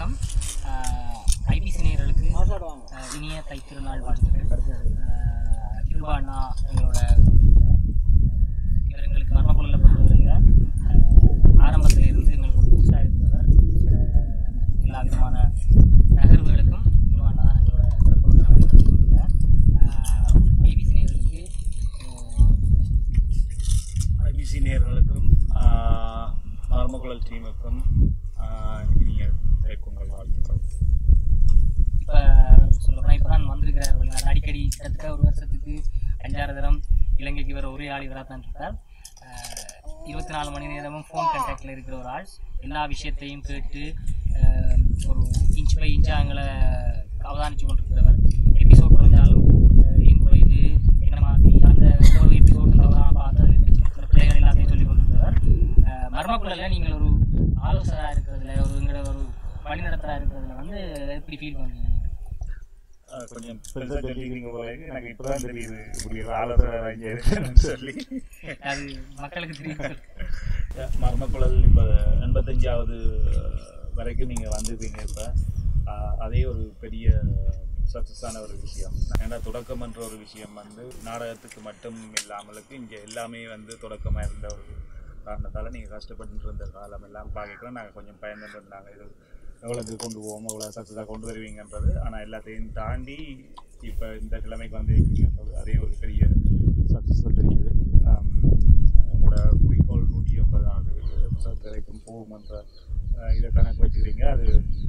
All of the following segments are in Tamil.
வணக்கம் ஐபிசி நேயர்களுக்கு அஹ், இனிய தைத்திருநாள் வாழ்த்துக்கள் அஹ், கிருபா அண்ணா எங்களோட அஹ், இவர் எங்களுக்கு மர்மக்குள்ள பொறுத்தவரையில் ஆரம்பத்தில் இருந்து எங்களுக்கு ஒரு புதுசாக இருந்தவர் அஹ், எல்லா விதமான நகர்வுகளுக்கும் கிருபா அண்ணா தான் எங்களோட சிறப்பான வழிநடத்தி கொண்டிருக்கார். அஹ், ஐபிசி நேயர்களுக்கு அஹ், ஐபிசி நேயர்களுக்கும் மர்மகுழல் டீமுக்கும் ஆஹ், இனிய தைப்பொங்கல் வாழ்த்துக்கள் இப்போ சொல்லப்போனால் இப்போ தான் வந்திருக்கிறார் வெளிநாடு அடிக்கடி கிட்டத்தட்ட ஒரு வருஷத்துக்கு அஞ்சாறு தரம் இலங்கைக்கு வர ஒரே ஆள் இவராக தான் இருக்கார் இருபத்தி நாலு மணி நேரமும் ஃபோன் கான்டாக்டில் இருக்கிற ஒரு ஆள் எல்லா விஷயத்தையும் கேட்டு அஹ், ஒரு இன்ச் பை இன்ச்சாக எங்களை அவதானித்து கொண்டிருக்கிறவர் எபிசோட் குறைஞ்சாலும் அஹ், ஏன் குறையுது என்ன மாதிரி அந்த ஒவ்வொரு எபிசோடும் தவறாக பார்த்து அதில் இருக்கிற சின்ன சின்ன பிள்ளைகள் எல்லாத்தையும் சொல்லிக் கொண்டிருக்கிறவர் அஹ், மர்மக்குள்ளல நீங்கள் ஒரு ஆலோசகராக இருக்கிறதுல ஒரு எங்களை ஒரு வழிநடத்தராக இருக்கிறதுல வந்து எப்படி ஃபீல் பண்ணுறீங்க ஆஹ், கொஞ்சம் பெருசாக தெரிவிக்கிறீங்க போல இருக்கு. எனக்கு இப்போதான் தெரியுது இப்படி ஒரு ஆலோசனை இங்கே இருக்குன்னு சொல்லி அது மக்களுக்கு தெரியும் மர்மக்குழல் இப்போ எண்பத்தஞ்சாவது வரைக்கும் நீங்கள் வந்திருக்கீங்க இப்போ அதே ஒரு பெரிய சக்ஸஸான ஒரு விஷயம் ஏன்னா தொடக்கம்ன்ற ஒரு விஷயம் வந்து நாடகத்துக்கு மட்டும் இல்லாமலுக்கு இங்கே எல்லாமே வந்து தொடக்கமாக இருந்த ஒரு காரணத்தால் நீங்கள் கஷ்டப்பட்டு இருந்த காலம் எல்லாம் பார்க்கலாம் நாங்கள் கொஞ்சம் பயந்துட்டு இருந்தாங்க இது எவ்வளோக்கு கொண்டு போவோம் எவ்வளோ சக்ஸஸாக கொண்டு வருவீங்கன்றது ஆனால் எல்லாத்தையும் தாண்டி இப்போ இந்த கிழமைக்கு வந்திருக்கீங்கன்றது அதே ஒரு பெரிய சக்ஸஸாக தெரியுது ஆம், உங்களோட குறிக்கோள் நூற்றி ஐம்பதாவது எபிசோட் வரைக்கும் போகுமன்ற அஹ், இதை கணக்கு வச்சுக்கிறீங்க அது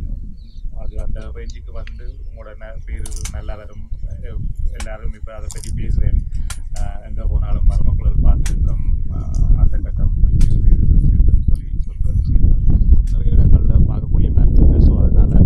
அது அந்த ரேஞ்சுக்கு வந்து உங்களோட ந- பேர் நல்லா வரும் அஹ், எல்லாரும் இப்போ அதை பற்றி பேசுகிறேன் எங்கே போனாலும் மருமக்குழல் பார்த்துருக்கோம் அஹ், அந்த கட்டம் பிடிச்சிருக்கு இது பிடிச்சிருக்குன்னு சொல்லி சொல்கிற விஷயங்கள் நிறைய இடங்களில் பார்க்கக்கூடிய மாதிரி இருக்கு ஸோ அதனால்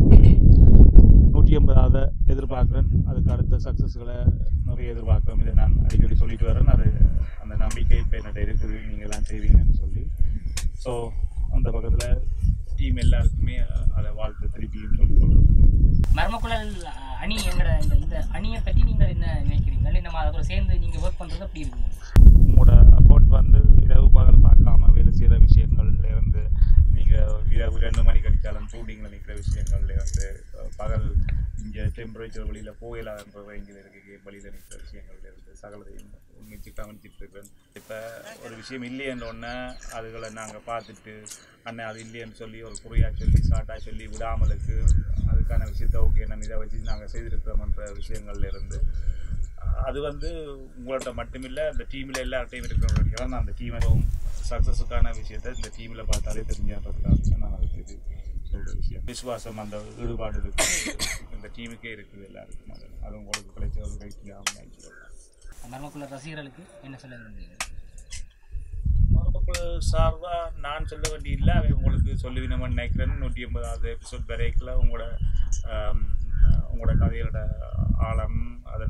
நூற்றி ஐம்பதாவது எதிர்பார்க்குறேன் அதுக்கு அடுத்த சக்ஸஸ்களை நிறைய எதிர்பார்க்குறோம் இதை நான் அடிக்கடி சொல்லிட்டு வரேன் அது அந்த நம்பிக்கை இப்போ என்னட்ட இருக்குது நீங்கள்லாம் செய்வீங்கன்னு சொல்லி ஸோ அந்த பக்கத்தில் டீம் எல்லாருக்குமே அதை வாழ்த்து திருப்பியும் சொல்லி சொல்கிறோம் மர்மக்குழல் அஹ், அணி எங்கட இந்த இந்த அணியை பற்றி நீங்கள் என்ன நினைக்கிறீங்க இல்லை நம்ம அதோட சேர்ந்து நீங்கள் ஒர்க் பண்ணுறது அப்படி இருக்குங்க உங்களோட அஃபோர்ட் வந்து இரவு பகல் பார்க்காம வேலை செய்கிற விஷயங்கள்ல இருந்து நீங்கள் இரவு ரெண்டு மணி கடிச்சாலும் ஷூட்டிங்கில் நிற்கிற விஷயங்கள்ல இருந்து அஹ், பகல் இங்கே டெம்பரேச்சர் வெளியில் போகலான்ற ரேஞ்சில் இருக்க கேம் வெளியில் நிற்கிற விஷயங்கள்ல இருந்து சகலதையும் உண்மைச்சு கவனிச்சிட்டு இருக்கிறேன் இப்போ ஒரு விஷயம் இல்லையன்றோடனே அதுகளை நாங்கள் பார்த்துட்டு அண்ணன் அது இல்லைன்னு சொல்லி ஒரு குறையாக சொல்லி ஷார்ட்டாக சொல்லி விடாமலுக்கு அதுக்கான விஷயத்த ஓகே நம்ம இதை வச்சு நாங்கள் செய்திருக்கிறோம்ன்ற விஷயங்கள்ல இருந்து அது வந்து உங்கள்ட்ட மட்டுமில்லை அந்த டீமில் எல்லார்ட்டையும் இருக்கிறவங்க நான் அந்த டீமும் சக்ஸஸுக்கான விஷயத்தை இந்த டீமில் பார்த்தாலே தெரிஞ்சான்றதுக்காக நான் அதுக்கு இது சொல்கிற விஷயம் விசுவாசம் அந்த ஈடுபாடு இருக்கு இந்த டீமுக்கே இருக்குது எல்லாருக்கும் அது அது உங்களுக்கு கிடைச்ச ஒரு வெற்றியாகவும் நினைக்கிறேன் மர்மக்குழல் ரசிகர்களுக்கு என்ன சொல்ல விரும்புகிறீங்க மரபுக்குழு சார்பாக நான் சொல்ல வேண்டிய இல்லை அவை உங்களுக்கு சொல்லுவினமன் நினைக்கிறேன் நூற்றி எண்பதாவது எபிசோட் வரைக்கும் உங்களோட ஆம், உங்களோட கதையோட ஆழம் அதோட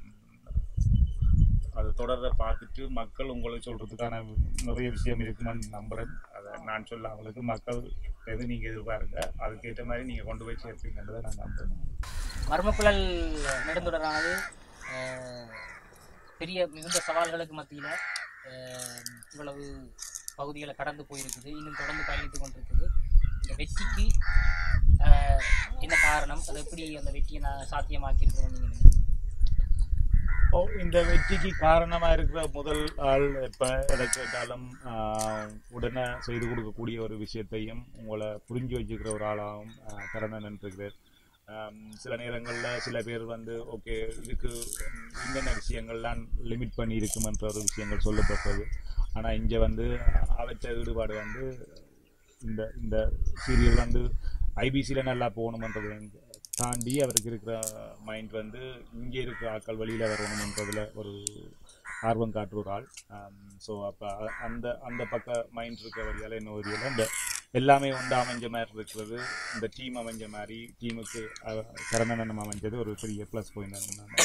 அது தொடர்றத பார்த்துட்டு மக்கள் உங்களுக்கு சொல்கிறதுக்கான நிறைய விஷயம் இருக்குமான்னு நம்புகிறேன் அதை நான் சொல்ல அவங்களுக்கு மக்கள் எது நீங்கள் எதிர்பாருங்க அதுக்கேற்ற மாதிரி நீங்கள் கொண்டு போய் சேர்ப்பீங்கன்றதை நான் நம்புகிறேன் மர்மக்குழல் நெடுந்தொடரானது அஹ், பெரிய மிகுந்த சவால்களுக்கு மத்தியில் இவ்வளவு பகுதிகளை கடந்து போயிருக்குது இன்னும் தொடர்ந்து பயணித்து கொண்டிருக்குது இந்த வெற்றிக்கு அஹ், என்ன காரணம் அது எப்படி அந்த வெற்றியை நான் சாத்தியமாக்கியிருக்கிறோம் நீங்கள் நினைக்கிறீங்க ஓ இந்த வெற்றிக்கு காரணமாக இருக்கிற முதல் ஆள் இப்போ எதை கேட்டாலும் ஆஹ், உடனே செய்து கொடுக்கக்கூடிய ஒரு விஷயத்தையும் உங்களை புரிஞ்சு வச்சுக்கிற ஒரு ஆளாகவும் திறனை நின்றுக்கிறேன் சில நேரங்களில் சில பேர் வந்து ஓகே இதுக்கு ம், என்னென்ன விஷயங்கள்லாம் லிமிட் பண்ணி இருக்குமன்ற ஒரு விஷயங்கள் சொல்லப்பட்டது ஆனால் இங்கே வந்து அவற்ற ஈடுபாடு வந்து இந்த இந்த சீரியல் வந்து ஐபிசியில் நல்லா போகணுமன்றதை தாண்டி அவருக்கு இருக்கிற மைண்ட் வந்து இங்கே இருக்கிற ஆட்கள் வெளியில் வரணுமன்றதில் ஒரு ஆர்வம் காட்டுற ஒரு ஆள் ஸோ அப்போ அந்த அந்த பக்க மைண்ட் இருக்கிற வழியால் என்ன வழியால் இந்த எல்லாமே உண்டு அமைஞ்ச மாதிரி இருக்கிறது இந்த டீம் அமைஞ்ச மாதிரி டீமுக்கு கரணனம் அமைஞ்சது ஒரு பெரிய ப்ளஸ் பாயிண்ட் நான்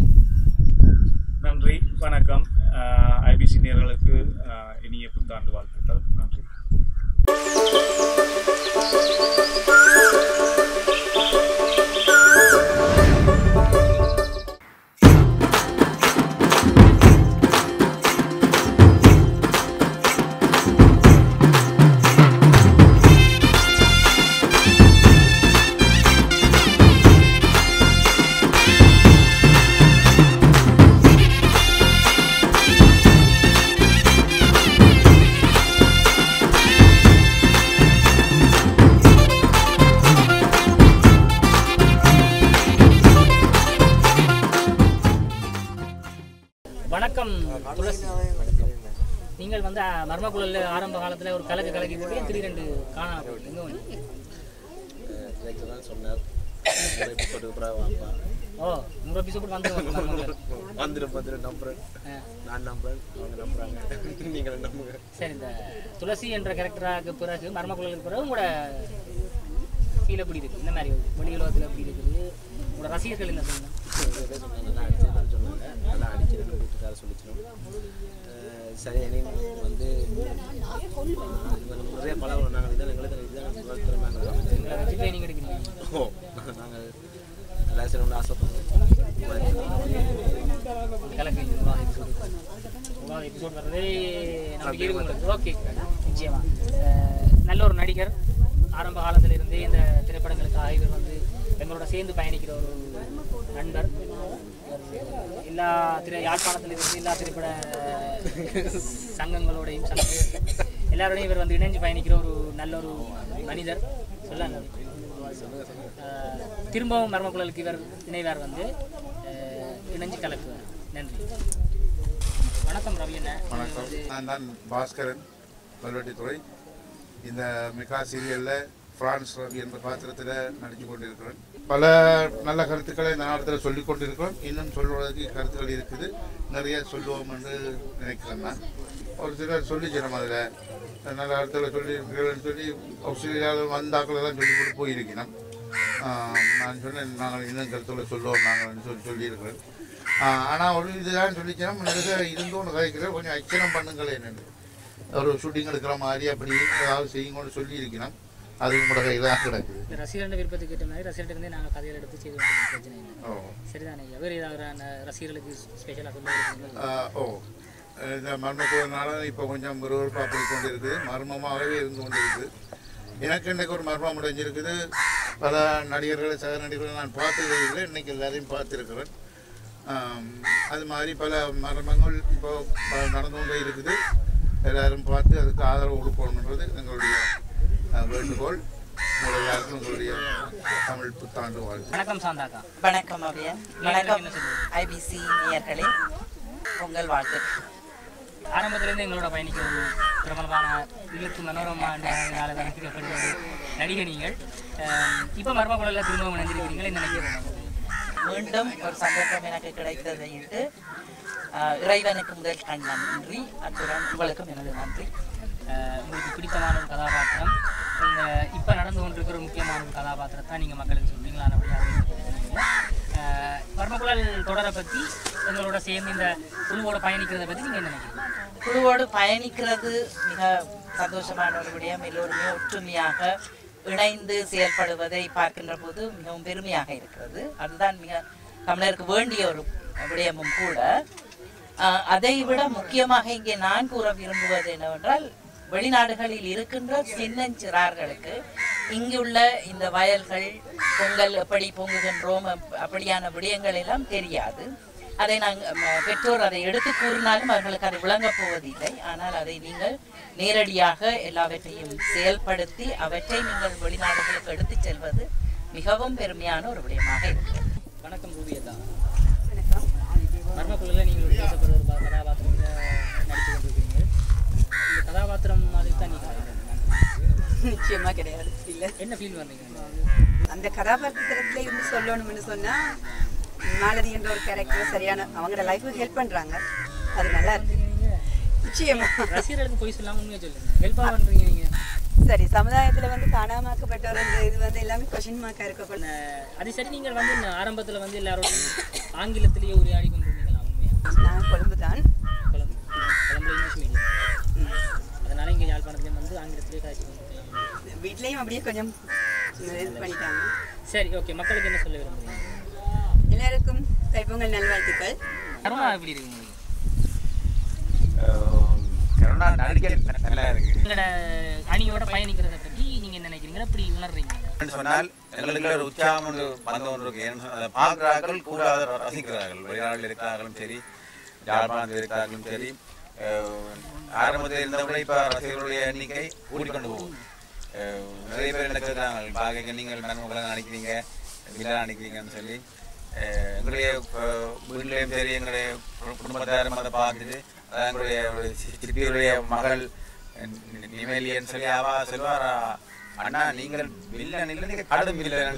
நன்றி வணக்கம் ஐபிசி நேர்களுக்கு இனிய புத்தாண்டு வாழ்த்துக்கள் நன்றி நீங்கள் வந்து அஹ், மர்மக்குழல்ல ஆரம்ப காலத்துல ஒரு கலக்கு கலக்கி போட்டு திடீரெண்டு காணா போயிட்டு எங்க போனீங்க? டிரெக்டர் தான் சொன்னார் எபிசோடு அப்புறம் வாப்பா ஓ நூறு எபிசோட் வந்து மர்மக்குழல். வந்துடும் வந்துடும் நம்புறேன் ஆ. நான் நம்புறேன் அவங்க நம்புறாங்க நீங்கள் நம்புங்க சரி இந்த துளசி என்ற கேரக்டராக பிறகு மர்மக்குழலுக்கு பிறகு உங்களோட ஃபீல் எப்படி இருக்கு இந்த மாதிரி வெளி உலகத்தில் எப்படி இருக்குது உங்களோட ரசிகர்கள் என்ன சொல்லணும் இதே சொன்னாங்க நல்லா அடிச்சிருக்கேன்னு சொன்னாங்க நல்லா அடிச்சிருக்கேன் வீட்டுக்கார சொல்லிச்சிடும் சரி இனி வந்து இது நம்ம நிறைய பழகணும் நாங்கள் இதான் எங்களுக்கு இதுதான் முதல் திறமை உங்களை வச்சு ட்ரைனிங் எடுக்கிறீங்க ஓ நாங்கள் நல்லா செய்யணும்னு ஆசைப்படுறோம் கலக்கு உலக எபிசோடு உலக எபிசோட் வர்றதே நமக்கு இருக்கு உங்களுக்கு ஓகே நிச்சயமா அஹ், நல்ல ஒரு நடிகர் ஆரம்ப காலத்துல இருந்தே இந்த திரைப்படங்களுக்காக இவர் வந்து எங்களோட சேர்ந்து பயணிக்கிற ஒரு நண்பர் இவர் எல்லா திரை யாழ்ப்பாணத்தில் இருந்து எல்லா திரைப்பட சங்கங்களோடையும் சங்க எல்லாரோடையும் இவர் வந்து இணைஞ்சு பயணிக்கிற ஒரு நல்ல ஒரு மனிதர் சொல்லலாம் அஹ், திரும்பவும் மர்மக்குழலுக்கு இவர் இணைவார் வந்து அஹ், இணைஞ்சு கலக்குவார் நன்றி வணக்கம் ரவி அண்ணா வணக்கம் நான் தான் பாஸ்கரன் கல்வெட்டித்துறை இந்த மிகா சீரியலில் பிரான்ஸ் ரவி என்ற பாத்திரத்தில் நடித்து கொண்டிருக்கிறேன் பல நல்ல கருத்துக்களை இந்த நேரத்தில் சொல்லிக் கொண்டிருக்கிறோம் இன்னும் சொல்வதற்கு கருத்துக்கள் இருக்குது நிறைய சொல்லுவோம் என்று நினைக்கிறேன் நான் ஒரு சிலர் சொல்லிச்சிடும் அதில் நல்ல கருத்துக்களை சொல்லியிருக்கிறேன்னு சொல்லி ஆஸ்திரேலியாவில் வந்தாக்கள் தான் சொல்லி கொண்டு போயிருக்கிறோம் ஆஹ் நான் சொன்னேன் நாங்கள் இன்னும் கருத்துக்களை சொல்லுவோம் நாங்கள் சொல்லி சொல்லியிருக்கிறேன் ஆனால் ஒரு இதுதான் சொல்லிக்கிறோம் நிறைய இருந்தும் ஒன்று கதைக்கிறேன் கொஞ்சம் அச்சனம் பண்ணுங்கள் என்னென்னு ஒரு ஷூட்டிங் எடுக்கிற மாதிரி அப்படி ஏதாவது செய்யுங்கன்னு சொல்லியிருக்கிறோம் அது உங்களோட கையில் தான் கிடக்குது இந்த ரசிகர்கள் விருப்பத்துக்கு ஏற்ற மாதிரி ரசிகர்கிட்ட இருந்தே நாங்கள் கதைகள் எடுத்து செய்து கொண்டிருக்கோம் பிரச்சனை இல்லை ஓ சரிதானே எவர் ஏதாவது அந்த ரசிகர்களுக்கு ஸ்பெஷலாக சொல்ல விரும்புகிறீங்களா? ஆஹ் ஓ இந்த மர்மக்குறனால இப்போ கொஞ்சம் விறுவிறுப்பாக போய் கொண்டு இருக்குது மர்மமாகவே இருந்து கொண்டு இருக்குது எனக்கு இன்னைக்கு ஒரு மர்மம் முடிஞ்சிருக்குது பல நடிகர்களை சக நடிகர்களை நான் பார்த்ததே இல்லை இன்னைக்கு எல்லாரையும் பார்த்துருக்கிறேன் ஆம், அது மாதிரி பல மர்மங்கள் இப்போ ப- நடந்து கொண்டே இருக்குது எல்லாரும் பார்த்து அதுக்கு ஆதரவு கொடுக்கணுன்றது எங்களுடைய ஆஹ், வேண்டுகோள் உங்கள் எல்லாருக்கும் உங்களுடைய தமிழ் புத்தாண்டு வாழ்த்து வணக்கம் சாந்தாக்கா வணக்கம் அபியன் வணக்கம் ஐபிசி நேயர்களே உங்கள் வாழ்த்து ஆரம்பத்திலேருந்து எங்களோட பயணிக்க ஒரு பிரபலமான இழுத்து மனோரமா நாளை வளர்க்கப்படுகிற ஒரு நடிகை நீங்கள் இப்போ மர்மக்குழலில் திரும்பவும் இணைந்திருக்கிறீர்கள் என்ன நினைக்கிறீங்க மீண்டும் ஒரு சந்தர்ப்பம் எனக்கு கிடைத்ததை இட்டு ஆஹ், இறைவனுக்கு முதல் கண் நன்றி அத்துடன் உங்களுக்கும் எனது நன்றி அஹ் உங்களுக்கு பிடித்தமான ஒரு கதாபாத்திரம் இந்த இப்போ நடந்து கொண்டிருக்கிற ஒரு முக்கியமான ஒரு கதாபாத்திரத்தை நீங்கள் மக்களுக்கு சொல்றீங்களா வர்மகுழல் தொடரை பற்றி எங்களோட சேர்ந்து இந்த குழுவோட பயணிக்கிறத பற்றி நீங்கள் என்ன நினைக்கிறீங்க குழுவோடு பயணிக்கிறது மிக சந்தோஷமான ஒரு விடயம் எல்லோருமே ஒற்றுமையாக இணைந்து செயல்படுவதை பார்க்கின்ற போது மிகவும் பெருமையாக இருக்கிறது அதுதான் மிக தமிழருக்கு வேண்டிய ஒரு விடயமும் கூட ஆஹ், அதை விட முக்கியமாக இங்கே நான் கூற விரும்புவது என்னவென்றால் வெளிநாடுகளில் இருக்கின்ற சின்னஞ்சிறார்களுக்கு இங்குள்ள இந்த வயல்கள் பொங்கல் எப்படி பொங்குகின்றோம் அப்- அப்படியான விடயங்கள் எல்லாம் தெரியாது அதை நாங்கள் பெற்றோர் அதை எடுத்து கூறினாலும் அவர்களுக்கு அது விளங்கப் போவதில்லை ஆனால் அதை நீங்கள் நேரடியாக எல்லாவற்றையும் செயல்படுத்தி அவற்றை நீங்கள் வெளிநாடுகளுக்கு எடுத்துச் செல்வது மிகவும் பெருமையான ஒரு விடயமாக இருக்கிறது வணக்கம் ரூபியதா மர்மக்குழுல நீங்கள் ஒரு பேசப்படுற ஒரு பா- கதாபாத்திரத்தில் நடித்து கொண்டிருக்கிறீங்க இந்த கதாபாத்திரம் மாதிரி தான் நீங்கள் நிச்சயமா கிடையாது இல்ல என்ன ஃபீல் பண்ணுறீங்க அந்த கதாபாத்திரத்துல இருந்து சொல்லணும்னு சொன்னா மாலதி என்ற ஒரு கேரக்டர் சரியான அவங்களோட லைஃபுக்கு ஹெல்ப் பண்றாங்க அது நல்லா இருக்கு நிச்சயமா ரசிகர்களுக்கு போய் சொல்லாமல் உண்மையாக சொல்லுங்க ஹெல்ப்பாக பண்ணுறீங்க நீங்கள் சரி சமுதாயத்துல வந்து காணாமாக்கப்பட்டவர் இந்த இது வந்து எல்லாமே கொஷின் மார்க்கா இருக்க அது சரி நீங்கள் வந்து இந்த ஆரம்பத்தில் வந்து எல்லாரோடும் ஆங்கிலத்திலேயே உரையாடி கொண்டு இருந்தீங்களா உண்மையாக நான் கொழும்பு தான் கொழம்பு கொழம்புல இங்கிலீஷ் மீடியம் அதனால இங்கே யாழ்ப்பாணத்துலேயும் வந்து ஆங்கிலத்திலேயே காய்ச்சி கொண்டு இருக்கலாம் வீட்லயும் அப்படியே கொஞ்சம் இது பண்ணிட்டாங்க சரி ஓகே மக்களுக்கு என்ன சொல்ல விரும்புறீங்க எல்லாருக்கும் தைப்பொங்கல் நல்வாழ்த்துக்கள் கருணா எப்படி இருக்கு உங்களுக்கு கருணா நடிக்க நல்லா இருக்கு உங்களோட அணியோட பயணிக்கிறத பற்றி நீங்கள் என்ன நினைக்கிறீங்க எப்படி உணர்றீங்க என்று சொன்னால் எங்களுக்கு ஒரு உற்சாகம் ஒன்று வந்து கொண்டு இருக்கு ஏன்னு சொன்னால் அதை பார்க்கிறார்கள் கூட அதை ரசிக்கிறார்கள் வெளிநாட்டில் இருக்கிறார்களும் சரி யாழ்ப்பாணத்தில் இருக்கிறார்களும் சரி அஹ், ஆரம்பத்தில் இருந்தவரை இப்போ ரசிகர்களுடைய எண்ணிக்கை கூடிக்கொண்டு போகும் அஹ், நிறைய பேர் என்ன சொல்றாங்க பார்க்க நீங்கள் மனமுகளை நினைக்கிறீங்க விழா நினைக்கிறீங்கன்னு சொல்லி அஹ், எங்களுடைய அஹ், வீட்டிலையும் சரி எங்களுடைய கு- குடும்பத்தாரும் அதை பார்த்துட்டு அதான் எங்களுடைய ஒரு சி- சித்தியுடைய மகள் நி- நிமேலியன் சொல்லி அவா சொல்லுவார் அண்ணா நீங்கள் வில்லன் இல்லை நீங்கள் கடும் வில்லன்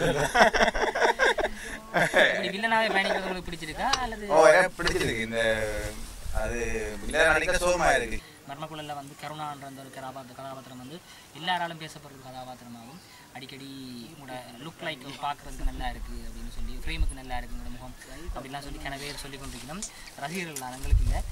இப்படி வில்லனாவே பயணிக்கிறது உங்களுக்கு பிடிச்சிருக்கா அல்லது ஓ எனக்கு பிடிச்சிருக்கு இந்த அது வில்லன் நடிக்க சோகமா இருக்கு மர்மக்குழலில் வந்து கருணான்ற அந்த ஒரு கதாபாத்திர கதாபாத்திரம் வந்து எல்லாராலும் பேசப்படுற கதாபாத்திரமாகவும் அடிக்கடி உங்களோட லுக் லைக் பார்க்குறதுக்கு நல்லா இருக்குது அப்படின்னு சொல்லி ஃப்ரேமுக்கு நல்லா இருக்குது உங்களோட முகம் அப்படிலாம் சொல்லி கன பேர் சொல்லி கொண்டிருக்கணும் ரசிகர்கள் எங்களுக்கு இல்லை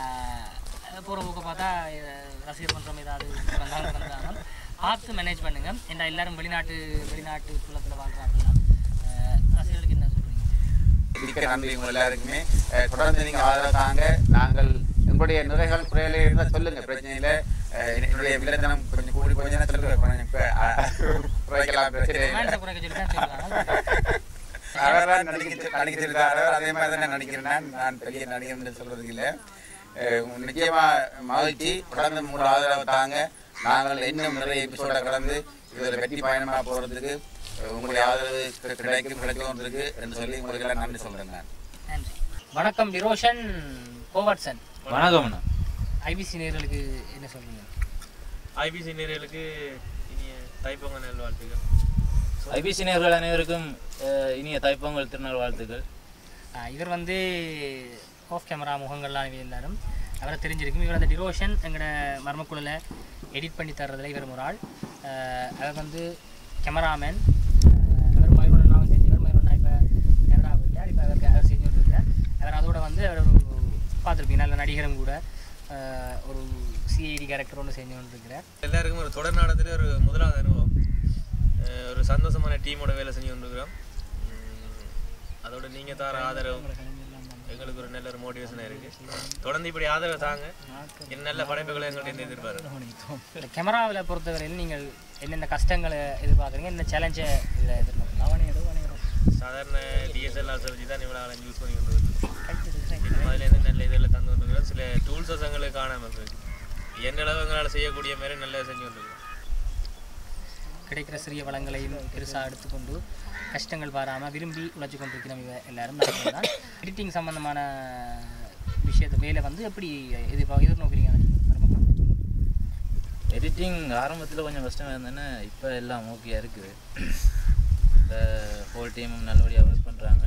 போகிற போக்க பார்த்தா அஹ், ரசிகர் மன்றம் ஏதாவது வந்தாலும் நடந்தாலும் பார்த்து மேனேஜ் பண்ணுங்க ஏன்னா எல்லாரும் வெளிநாட்டு வெளிநாட்டு புலத்தில் வாழ்கிறாங்களாம் ரசிகர்களுக்கு என்ன சொல்கிறீங்க மிக்க நன்றி உங்க எல்லாருக்குமே அஹ், தொடர்ந்து நீங்க ஆதரவு தாங்க நாங்கள் உங்களுடைய நிறைகள் குறையில இருந்தால் சொல்லுங்க பிரச்சனை இல்லை அஹ், என்னுடைய வில்லத்தனம் கொஞ்சம் கூடி கொஞ்சம் சொல்லுங்க கொஞ்சம் கு- அஹ், குறைக்கலாம் பிரச்சனை இல்லை. ரொமான்ஸை குறைக்க சொல்லி தான் சொல்லுவாங்க அவர் தான் நடிக்க நடிச்சிருக்காரு அதே மாதிரி தான் நான் நடிக்கிறேன் நான் நான் பெரிய நடிகர்னு சொல்றதுக்கு இல்லை அஹ், நிச்சயமா மகிழ்ச்சி தொடர்ந்து மூணு ஆதரவு தாங்க நாங்கள் இன்னும் நிறைய எபிசோட கடந்து இதில் வெற்றி பயணமா போறதுக்கு அஹ், உங்களுடைய ஆதரவு கிடை- கிடைக்கும் கிடைக்கும் இருக்கு என்று சொல்லி உங்களுக்கு எல்லாம் நன்றி சொல்றேன் நான் நன்றி வணக்கம் டிரோஷன் கோவர்ட்சன் வணக்கம் அண்ணா ஐபிசி நேர்களுக்கு என்ன சொல்றீங்க ஐபிசி நேர்களுக்கு இனிய தைப்பொங்கல் நல்வாழ்த்துக்கள் ஐபிசி நேர்கள் அனைவருக்கும் அஹ், இனிய தைப்பொங்கல் திருநாள் வாழ்த்துக்கள் ஆஹ் இவர் வந்து ஆஃப் கேமரா முகங்கள்லாம் இவங்க எல்லாரும் அவரை தெரிஞ்சிருக்கும் இவர் அந்த டிரோஷன் எங்களோட மர்மக்குழுல எடிட் பண்ணி தர்றதுல இவர் ஒரு ஆள் ஆஹ் அவர் வந்து கேமராமேன் அவர் மயூரனாவும் செஞ்சவர் மயூரனா இப்போ கேமரா போயிட்டார் இப்போ அவருக்கு அவர் செஞ்சு கொடுத்துருக்கார் அவர் அதோட வந்து அவர் ஒரு பார்த்துருப்பீங்க நல்ல நடிகரும் கூட ஆஹ் ஒரு சிஐடி கேரக்டர் ஒன்று செஞ்சு கொண்டிருக்கிறார் எல்லாருக்கும் ஒரு தொடர் நாடகத்தில் ஒரு முதலாவது அனுபவம் அஹ் ஒரு சந்தோஷமான டீமோட வேலை செஞ்சு கொண்டிருக்கிறோம் உம், அதோட நீங்கள் தர ஆதரவு எங்களுக்கு ஒரு நல்ல ஒரு மோட்டிவேஷனாக இருக்குது தொடர்ந்து இப்படி ஆதரவு தாங்க இன்னும் நல்ல படைப்புகளை எங்கள்கிட்ட எதிர்பார்க்குறோம் இந்த கேமராவில் பொறுத்தவரையில் நீங்கள் என்னென்ன கஷ்டங்களை எதிர்பார்க்குறீங்க என்ன சேலஞ்சை இதில் எதிர்பார்க்குறீங்க அவனையோ அவனையோ சாதாரண டிஎஸ்எல்ஆர் வச்சு தான் இவ்வளோ யூஸ் பண்ணி கொண்டு வருது அதுலேருந்து நல்ல இதில் தந்து கொண்டிருக்கிறோம் சில டூல்ஸஸ் எங்களுக்கு காணாமல் இருக்கு எந்த அளவு எங்களால் செய்யக்கூடிய மாதிரி நல்லா செஞ்சு கொண்டிருக்கிறோம் கிடைக்கிற சிறிய வளங்களையும் பெருசாக எடுத்துக்கொண்டு கஷ்டங்கள் பாராமல் விரும்பி உழைச்சி கொண்டிருக்கிறோம் இவ எல்லாரும் தான் எடிட்டிங் சம்மந்தமான விஷயத்தை வேலை வந்து எப்படி எதிர்பா எதிர்நோக்கிறீங்க அதை நீங்க மறுபக்கம்? எடிட்டிங் ஆரம்பத்தில் கொஞ்சம் கஷ்டமாக இருந்தேன்னா இப்போ எல்லாம் ஓகேயா இருக்குது இப்போ ஹோல் டீமும் நல்லபடியாக ஒர்க் பண்ணுறாங்க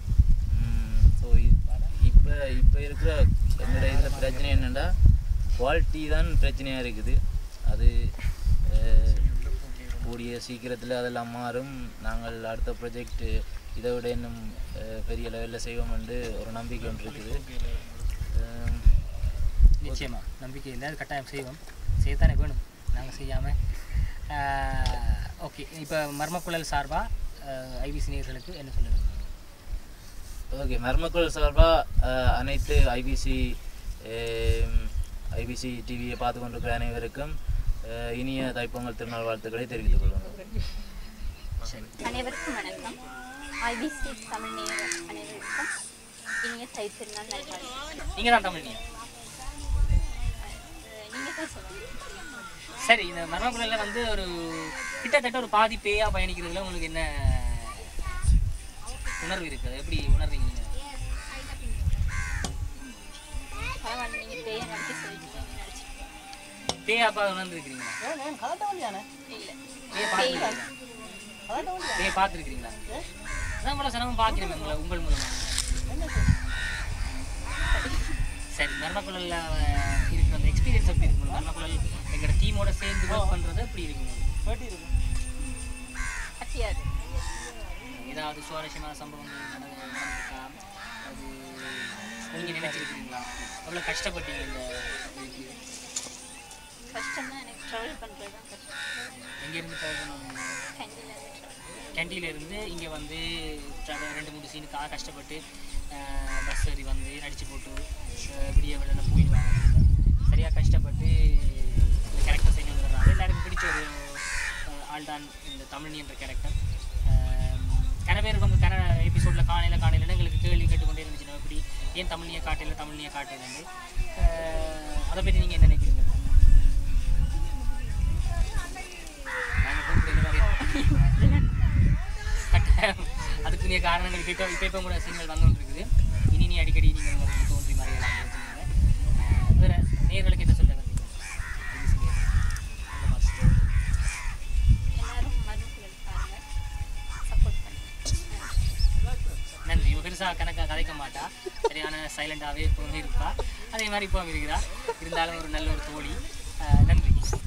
ஸோ இப்போ இப்போ இருக்கிற என்னோட இதில் பிரச்சனை என்னென்னா குவாலிட்டி தான் பிரச்சனையாக இருக்குது அது அஹ், கூடிய சீக்கிரத்தில் அதெல்லாம் மாறும் நாங்கள் அடுத்த ப்ரொஜெக்ட் இதை விட இன்னும் அஹ், பெரிய லெவலில் செய்வோம் என்று ஒரு நம்பிக்கை ஒன்று இருக்குது அஹ், நிச்சயமா நம்பிக்கை இல்லை அது கட்டாயம் செய்வோம் செய்யத்தானே வேணும் நாங்கள் செய்யாமல் ஓகே இப்போ மர்மக்குழல் சார்பாக ஐபிசி நேயர்களுக்கு என்ன சொல்ல விரும்புறீங்க? ஓகே மர்மக்குள் சார்பாக அனைத்து ஐபிசி ஐபிசி டிவியை பார்த்து கொண்டிருக்கிற அனைவருக்கும் அஹ், இனிய தைப்பொங்கல் திருநாள் வாழ்த்துக்களை தெரிவித்துக் கொள்கிறோம் அனைவருக்கும் வணக்கம் ஐபிசி தமிழ் நேயர் அனைவருக்கும் இனிய தைத்திருநாள் நல்வாழ்த்துக்கள் நீங்கள் தான் தமிழ் நீங்க நீங்கள் தான் சொல்லுங்கள் சரி இந்த மர்மக்குழலில் வந்து ஒரு கிட்டத்தட்ட ஒரு பாதி பேயாக பயணிக்கிறதுல உங்களுக்கு என்ன உணர்வு இருக்குது எப்படி உணர்றீங்க நீங்கள் பரவாயில்ல நீங்கள் பேய நடிக்க சொல்லிட்டீங்க நடிச்சிருக்கேன் பேயாப்பா உணர்ந்துருக்கிறீங்களா இல்லை பேய பார்த்துருக்கீங்களா பேய பார்த்துருக்கிறீங்களா அதான் போல சிரமம் பார்க்கிறேன் உங்களை உங்கள் மூலமாக சரி மர்மக்குழலில் இருக்கிற அந்த எக்ஸ்பீரியன்ஸ் எப்படி இருக்கு உங்களுக்கு மர்மக்குழல் எங்களோட டீமோட சேர்ந்து ஒர்க் பண்ணுறது எப்படி இருக்கு உங்களுக்கு ஹாப்பியாக இருக்கு ஏதாவது சுவாரஸ்யமான சம்பவங்கள் நடந்து- நடந்திருக்கா அது நீங்கள் நினைச்சிருக்கிறீங்களா எவ்வளோ கஷ்டப்பட்டீங்க இந்த இதுக்கு கஷ்டம்னா எனக்கு ட்ராவல் பண்ணுறது தான் கஷ்டம் எங்கேருந்து போகணும் கண்டியில் ட்ராவல் கேண்டீன்லேருந்து இங்கே வந்து travel ரெண்டு மூணு சீனுக்காக கஷ்டப்பட்டு பஸ் ஏறி வந்து நடிச்சு போட்டு அஹ் விடிய வெள்ளன போயிடுவாங்க சரியாக கஷ்டப்பட்டு இந்த கேரக்டர் செஞ்சு வந்துடுறாங்க எல்லாருக்கும் பிடிச்ச ஒரு அஹ், ஆள் தான் இந்த தமிழ் என்ற கேரக்டர் கன பேர் வந்து கன எபிசோடில் காலையில் காலையில் எங்களுக்கு கேள்வி கேட்டுக்கொண்டே இருந்துச்சு நம்ம இப்படி ஏன் தமிழ்னியை காட்டையில் தமிழ்னியை காட்டையிலேருந்து அதை பற்றி நீங்கள் என்ன நினைக்கிறீங்க நாங்கள் கூப்பிட்டு இந்த மாதிரி கட்டாயம் அதுக்கு வேண்டிய காரணங்கள் இப்போ இப்போ இப்போ கூட சீன்கள் வந்து கொண்டிருக்குது இனி நீ அடிக்கடி நீங்கள் உங்களுக்கு தோன்றி மறையலாம் அப்படின்னு வேறு நேர்களுக்கு என்ன சொல்ல வந்தீங்க இது சொல்லுங்க. உங்க மாஸ்டர். எல்லாரும் மறுபடியும் பாருங்க சப்போர்ட் பண்ணுங்க நன்றி இவ பெருசாக கணக்காக கதைக்க மாட்டா சரியான சைலண்டாகவே எப்பவுமே இருப்பா அதே மாதிரி இப்போ இருக்கிறா இருந்தாலும் ஒரு நல்ல ஒரு தோழி அஹ் நன்றி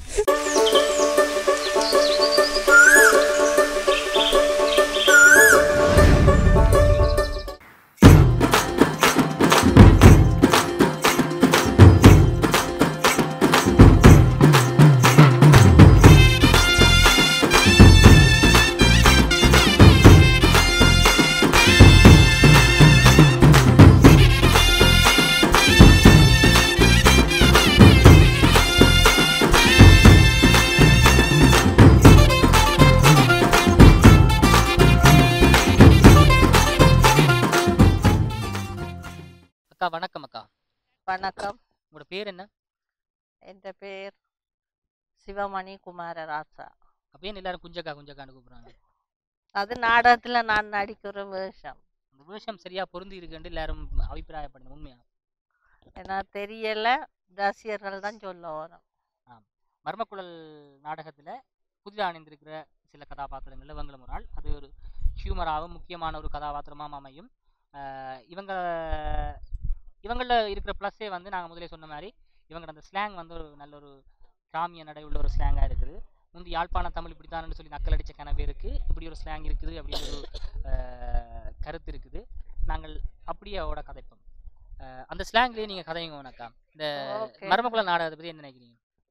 அக்கா வணக்கம் அக்கா வணக்கம் உங்களோட பேர் என்ன என் பேர் சிவமணி குமாரராசா அப்படியே எல்லாரும் குஞ்சக்கா குஞ்சக்கான்னு கூப்பிடுறாங்க அது நாடகத்துல நான் நடிக்கிற வேஷம் அந்த வேஷம் சரியா பொருந்தி இருக்குன்னு எல்லாரும் அபிப்பிராயப்படுங்க உண்மையா ஏன்னா தெரியல ரசிகர்கள் தான் சொல்ல வரும் மர்மக்குழல் நாடகத்துல புதிதாக அணிந்திருக்கிற சில கதாபாத்திரங்கள்ல இவங்களும் ஒரு ஆள் அது ஒரு ஹியூமராகவும் முக்கியமான ஒரு கதாபாத்திரமாக அமையும் ஆஹ் இவங்க இவங்களில் இருக்கிற ப்ளஸ்ஸே வந்து நாங்கள் முதலே சொன்ன மாதிரி இவங்களோட அந்த ஸ்லாங் வந்து ஒரு நல்ல ஒரு கிராமிய நடை உள்ள ஒரு ஸ்லாங்காக இருக்குது முந்தி யாழ்ப்பாண தமிழ் இப்படித்தானு சொல்லி நக்கல் அடிச்ச கன பேருக்கு இப்படி ஒரு ஸ்லாங் இருக்குது அப்படின்னு ஒரு ஆஹ் கருத்து இருக்குது நாங்கள் அப்படியே அவட கதைப்போம் ஆஹ் அந்த ஸ்லாங்லேயே நீங்கள் கதைங்க உனக்கா இந்த Okay. மர்மக்குழல் நாடகத்தை பற்றி என்ன நினைக்கிறீங்க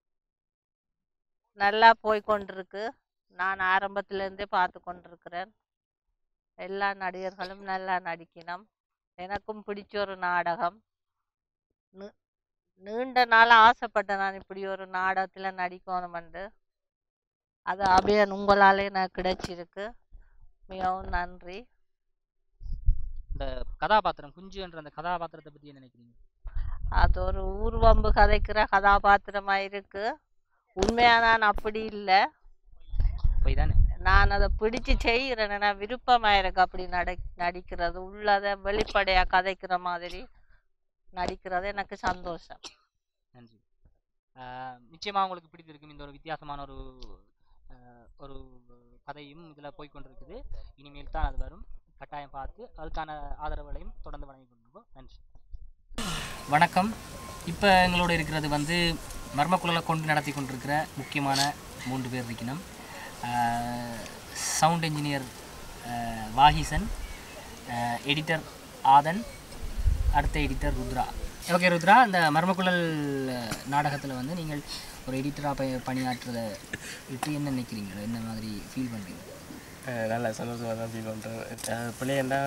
நல்லா போய் கொண்டிருக்கு நான் ஆரம்பத்துல இருந்தே பார்த்து கொண்டிருக்கிறேன் எல்லா நடிகர்களும் நல்லா நடிக்கணும் எனக்கும் பிடிச்ச ஒரு நாடகம் நீ- நீண்ட நாள் ஆசைப்பட்டேன் நான் இப்படி ஒரு நாடகத்துல நடிக்கணுமெண்டு அது அபியன் உங்களாலே எனக்கு கிடைச்சிருக்கு மிகவும் நன்றி இந்த கதாபாத்திரம் குஞ்சுன்ற அந்த கதாபாத்திரத்தை பற்றி என்ன நினைக்கிறீங்க அது ஒரு ஊர்வம்பு கதைக்கிற கதாபாத்திரமா இருக்கு உண்மையா நான் அப்படி இல்லை போய் தானே நான் அதை பிடிச்சு செய்கிறேன் நான் விருப்பமா இருக்கு அப்படி நடி நடிக்கிறது உள்ளதை வெளிப்படையா கதைக்கிற மாதிரி நடிக்கிறது எனக்கு சந்தோஷம் நன்றி ஆஹ் நிச்சயமா உங்களுக்கு பிடித்திருக்கும் இந்த ஒரு வித்தியாசமான ஒரு ஆஹ் ஒரு கதையும் இதில் போய்க்கொண்டிருக்குது இனிமேல் தான் அது வரும் கட்டாயம் பார்த்து அதுக்கான ஆதரவுகளையும் தொடர்ந்து வழங்கி கொண்டிருக்கோம் நன்றி வணக்கம் இப்போ எங்களோட இருக்கிறது வந்து மர்மக்குழலை கொண்டு நடத்தி கொண்டிருக்கிற முக்கியமான மூன்று பேர் இருக்கணும் sound engineer Vagisan editor Aadhan அடுத்த எடிட்டர் ருத்ரா ஓகே ருத்ரா இந்த மர்மக்குழல் நாடகத்தில் வந்து நீங்கள் ஒரு எடிட்டராக ப பணியாற்றுறதை விட்டு என்ன நினைக்கிறீங்க என்ன மாதிரி ஃபீல் பண்ணுறீங்க அஹ் நல்ல சந்தோஷமாக தான் ஃபீல் பண்ணுறேன் பிள்ளைண்டா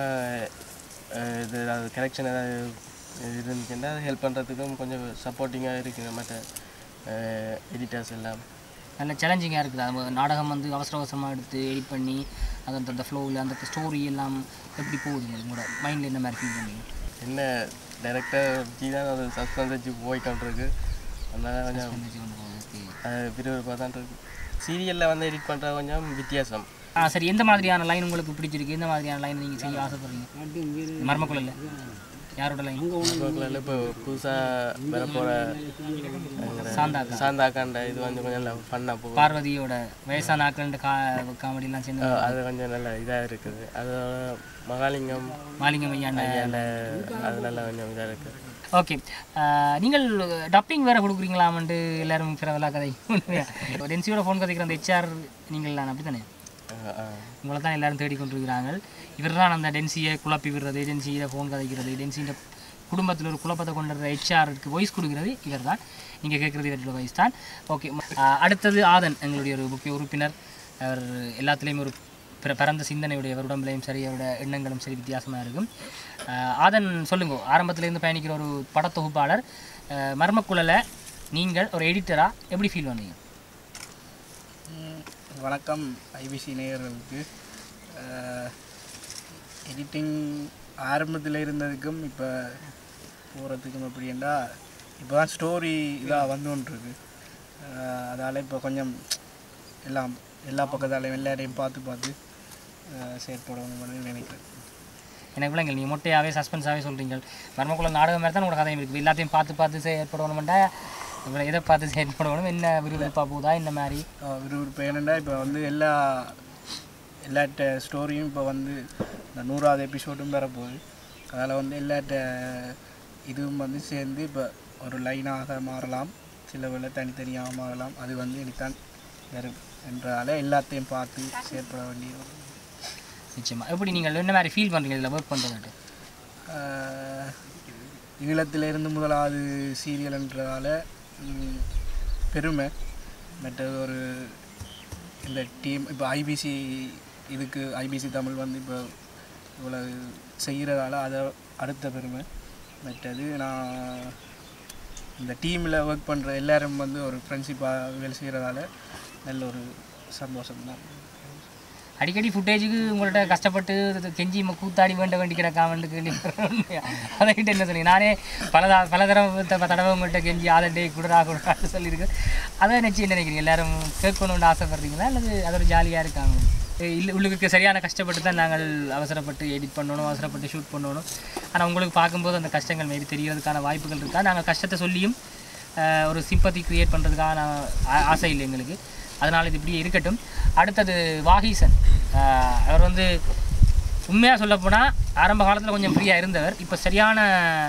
இது ஏதாவது கரெக்ஷன் ஏதாவது இருந்துச்சுன்னா ஹெல்ப் பண்ணுறதுக்கும் கொஞ்சம் சப்போர்ட்டிங்காக இருக்குது மற்ற எடிட்டர்ஸ் எல்லாம் நல்ல சேலஞ்சிங்காக இருக்குது அது நாடகம் வந்து அவசர அவசரமாக எடுத்து எடிட் பண்ணி அது அந்த அந்த ஃப்ளோவில் அந்த ஸ்டோரி எல்லாம் எப்படி போகுது உங்களோட மைண்டில் என்ன மாதிரி ஃபீல் பண்ணுறீங்க என்ன டைரக்டர் ஜி தான் ஒரு சஸ்பென்ஸ் வச்சு போய்க்கிட்டு அதனால கொஞ்சம் அது விறுவிறுப்பாக தான் இருக்கு சீரியலில் வந்து எடிட் பண்ணுறது கொஞ்சம் வித்தியாசம் ஆ சரி எந்த மாதிரியான லைன் உங்களுக்கு பிடிச்சிருக்கு எந்த மாதிரியான லைன் நீங்கள் செய்ய ஆசைப்படுறீங்க மர்மக்குழல்ல யாரோட லைன் மர்மக்குழல்ல இப்போ புதுசாக வர போகிற சாந்தாக்கா. சாந்தாக்காண்ட இது வந்து கொஞ்சம் நல்லா ஃபன்னாக போகும் பார்வதியோட வயசான ஆக்கள் கா காமெடிலாம் சேர்ந்து அஹ் அது கொஞ்சம் நல்ல இதாக இருக்குது அதோட மகாலிங்கம் மாலிங்கம் ஐயாண்ட ஐயாண்ட அது நல்லா கொஞ்சம் இதாக இருக்குது ஓகே நீங்கள் டப்பிங் வேறு கொடுக்குறீங்களாமன்ட்டு எல்லாரும் பிறவலா கதை டென்சியோட ஃபோன் கதைக்கிற அந்த ஹெச்ஆர் நீங்கள் தான் அப்படி தானே உங்களை தான் எல்லாரும் தேடிக்கொண்டிருக்கிறாங்க இவர் தான் அந்த டென்சியை குழப்பி விடுறது டென்சியில் ஃபோன் கதைக்கிறது டென்சியின் குடும்பத்தில் ஒரு குழப்பத்தை கொண்டு வர ஹெச்ஆருக்கு வாய்ஸ் கொடுக்கிறது இவர் தான் நீங்கள் கேட்குறது இவரோட வாய்ஸ் தான் ஓகே அடுத்தது ஆதன் எங்களுடைய ஒரு முக்கிய உறுப்பினர் அவர் எல்லாத்துலேயும் ஒரு பிற பரந்த சிந்தனையுடைய உடம்புலையும் சரி அவரோட எண்ணங்களும் சரி வித்தியாசமாக இருக்கும் அஹ் ஆதன் சொல்லுங்க ஆரம்பத்துலேருந்து பயணிக்கிற ஒரு படத்தொகுப்பாளர் அஹ் மர்மக்குழலை நீங்கள் ஒரு எடிட்டராக எப்படி ஃபீல் பண்ணுவீங்க ம், வணக்கம் ஐபிசி நேயர்களுக்கு எடிட்டிங் ஆரம்பத்தில் இருந்ததுக்கும் இப்போ போகிறதுக்கும் எப்படின்னா இப்போ தான் ஸ்டோரி இதாக வந்து கொண்டிருக்கு அதால் இப்போ கொஞ்சம் எல்லாம் எல்லா பக்கத்தாலையும் எல்லாரையும் பார்த்து பார்த்து செயற்படணும்னு நினைக்கிறேன் எனக்கு விளங்கல் நீங்கள் மொட்டையாகவே சஸ்பென்ஸாகவே சொல்கிறீங்க மர்மக்குள்ள நாடகம் மாதிரி தான் உங்களோட கதையும் இருக்குது எல்லாத்தையும் பார்த்து பார்த்து செயற்படணுமெண்டா இவ்வளோ எதை பார்த்து செயற்படணும் என்ன விறுவிறுப்பாக போகுதா என்ன மாதிரி விறுவிறுப்பு ஏனெண்டா இப்போ வந்து எல்லா எல்லாட்ட ஸ்டோரியும் இப்போ வந்து இந்த நூறாவது எபிசோடும் வரப்போகுது அதில் வந்து எல்லாட்ட இதுவும் வந்து சேர்ந்து இப்போ ஒரு லைனாக மாறலாம் சில வேளை தனித்தனியாக மாறலாம் அது வந்து எனக்குத்தான் வரும் என்றால எல்லாத்தையும் பார்த்து செயற்பட வேண்டிய ஒரு நிச்சயமா எப்படி நீங்கள் என்ன மாதிரி ஃபீல் பண்ணுறீங்க இதில் ஒர்க் பண்ணுறது ஆஹ் ஈழத்திலிருந்து முதலாவது சீரியல்ன்றதால ம், பெருமை மற்றது ஒரு இந்த டீம் இப்போ ஐபிசி இதுக்கு ஐபிசி தமிழ் வந்து இப்போ இவ்வளோ செய்கிறதால அதை அடுத்த பெருமை மற்றது நான் இந்த டீமில் ஒர்க் பண்ணுற எல்லாரும் வந்து ஒரு ஃப்ரெண்ட்ஷிப்பாக வேலை செய்கிறதால நல்ல ஒரு சந்தோஷம் தான் அடிக்கடி ஃபுட்டேஜுக்கு உங்கள்ட்ட கஷ்டப்பட்டு இது கெஞ்சி ம- கூத்தாடி வேண்ட வேண்டி கிடக்காமன்னு கேள்வி அதைக்கிட்ட என்ன சொன்னீங்க நானே பல தா- பல தடவை த- தடவை உங்கள்கிட்ட கெஞ்சி அதை டே குடுறா குடுறான்னு சொல்லியிருக்கு அதை நினச்சி என்ன நினைக்கிறீங்க எல்லாரும் கேட்கணும்னு ஆசைப்படுறீங்களா அல்லது அது ஒரு ஜாலியாக இருக்காங்க இல்லை உள்ளுக்கு சரியான கஷ்டப்பட்டு தான் நாங்கள் அவசரப்பட்டு எடிட் பண்ணணும் அவசரப்பட்டு ஷூட் பண்ணணும் ஆனால் உங்களுக்கு பார்க்கும்போது அந்த கஷ்டங்கள் மாரி தெரியறதுக்கான வாய்ப்புகள் இருக்கா நாங்கள் கஷ்டத்தை சொல்லியும் ஆஹ், ஒரு சிம்பத்தி க்ரியேட் பண்ணுறதுக்கான ஆ- ஆசை இல்லை எங்களுக்கு அதனால் இது இப்படியே இருக்கட்டும் அடுத்தது வாகீசன் ஆஹ், அவர் வந்து உண்மையாக சொல்லப்போனால் ஆரம்ப காலத்தில் கொஞ்சம் ஃப்ரீயாக இருந்தவர் இப்போ சரியான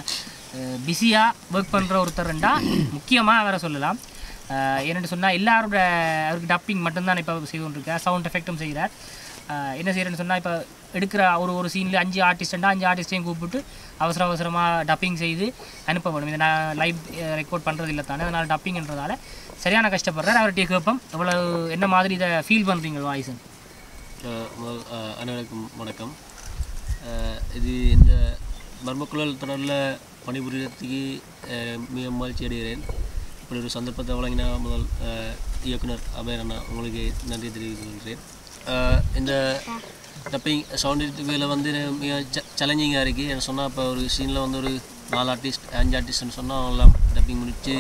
பிஸியாக ஒர்க் பண்ணுற ஒருத்தர்ண்டா முக்கியமாக அவரை சொல்லலாம் ஆஹ், என்னென்னு சொன்னால் எல்லாரோட அவருக்கு டப்பிங் மட்டும்தான் இப்போ செய்து கொண்டிருக்கார் சவுண்ட் எஃபெக்ட்டும் செய்கிறார் ஆஹ், என்ன செய்கிறேன்னு சொன்னால் இப்போ எடுக்கிற ஒரு ஒரு சீனில் அஞ்சு ஆர்டிஸ்டண்டா அஞ்சு ஆர்டிஸ்டையும் கூப்பிட்டு அவசர அவசரமாக டப்பிங் செய்து அனுப்பப்படும் இதை நான் லைவ் ரெக்கார்ட் பண்ணுறது இல்லை தானே அதனால் டப்பிங்ன்றதால சரியான கஷ்டப்படுறார் அவர்கிட்ட கேட்போம் எவ்வளவு என்ன மாதிரி இதை ஃபீல் பண்ணுறீங்க வாய்ஸன் அஹ் முதல் அஹ் அனைவருக்கும் வணக்கம் அஹ் இது இந்த மர்மக்குழல் தொடரில் பணிபுரியறதுக்கு அஹ் மிக மகிழ்ச்சி அடைகிறேன் இப்படி ஒரு சந்தர்ப்பத்தை வழங்கின முதல் அஹ் இயக்குனர் அபயன் அண்ணா உங்களுக்கு நன்றி தெரிவித்துக் அஹ் இந்த டப்பிங் சவுண்ட் வேலை வந்து மிக சேலஞ்சிங்காக இருக்குது என்ன சொன்னால் இப்போ ஒரு சீனில் வந்து ஒரு நாலு ஆர்டிஸ்ட் அஞ்சு ஆர்டிஸ்ட்னு சொன்னால் அவங்களாம் டப்பிங் முடித்து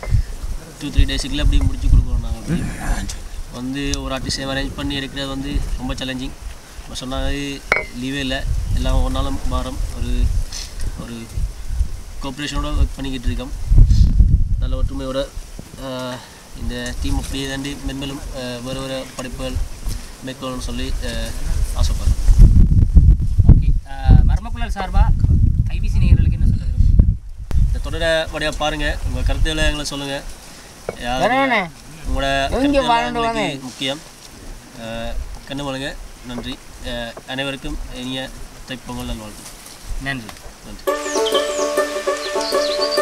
டூ த்ரீ டேஸுக்குள்ளே அப்படி முடிச்சு கொடுக்குறோம் நாங்கள் வந்து ஒரு ஆர்டிஸ்டையும் அரேஞ்ச் பண்ணி எடுக்கிறது வந்து ரொம்ப சேலஞ்சிங் நம்ம சொன்னாலே லீவே இல்லை எல்லாம் ஒரு நாளும் வாரம் ஒரு ஒரு கோஆப்ரேஷனோட ஒர்க் பண்ணிக்கிட்டு இருக்கோம் நல்ல ஒற்றுமையோட ஆஹ், இந்த டீம் அப்படியே தாண்டி மென்மேலும் ஆஹ், வேறு வேறு படிப்புகள் மேற்கொள்ளணும்னு சொல்லி ஆஹ், ஆசைப்படுறேன் ஓகே மர்மக்குழல் சார்பாக ஐபிசி நேயர்களுக்கு என்ன சொல்ல விரும்புறீங்க? இந்த தொடரை வழியாக பாருங்கள் உங்கள் கருத்துக்களை எங்களை சொல்லுங்கள் வரேண்ணே. உங்களோட இங்க கருத்துக்கள் வாழ்ந்து எங்களுக்கு வாங்க. முக்கியம் ஆஹ், கண்ணு வழங்க நன்றி ஆஹ், அனைவருக்கும் இனிய தைப்பொங்கல் நல்வாழ்வு நன்றி நன்றி